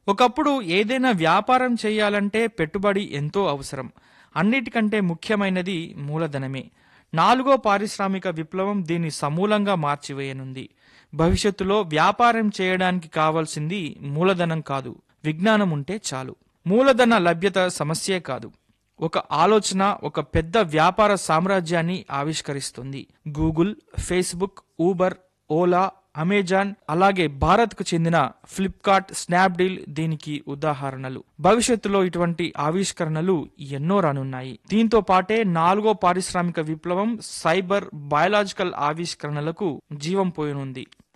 ఒకప్పుడు ఏదైనా వ్యాపారం చేయాలంటే పెట్టుబడి ఎంతో అవసరం అన్నిటికంటే ముఖ్యమైనది మూలధనమే నాలుగో పారిశ్రామిక విప్లవం దీన్ని సమూలంగా మార్చివేయనుంది భవిష్యత్తులో వ్యాపారం చేయడానికి కావాల్సింది మూలధనం కాదు విజ్ఞానం ఉంటే చాలు మూలధన లభ్యత సమస్యే కాదు ఒక ఆలోచన ఒక పెద్ద వ్యాపార సామ్రాజ్యాన్ని ఆవిష్కరిస్తుంది Google Facebook Uber Ola Amazon అలాగే భారత్కు చెందిన ఫ్లిప్కార్ట్ స్నాప్డీల్ దీనికి ఉదాహరణలు భవిష్యత్తులో ఇటువంటి ఆవిష్కరణలు ఎన్నో రానున్నాయి దీంతో పాటే నాలుగో పారిశ్రామిక విప్లవం సైబర్ బయాలజికల్ ఆవిష్కరణలకు జీవం పోయనుంది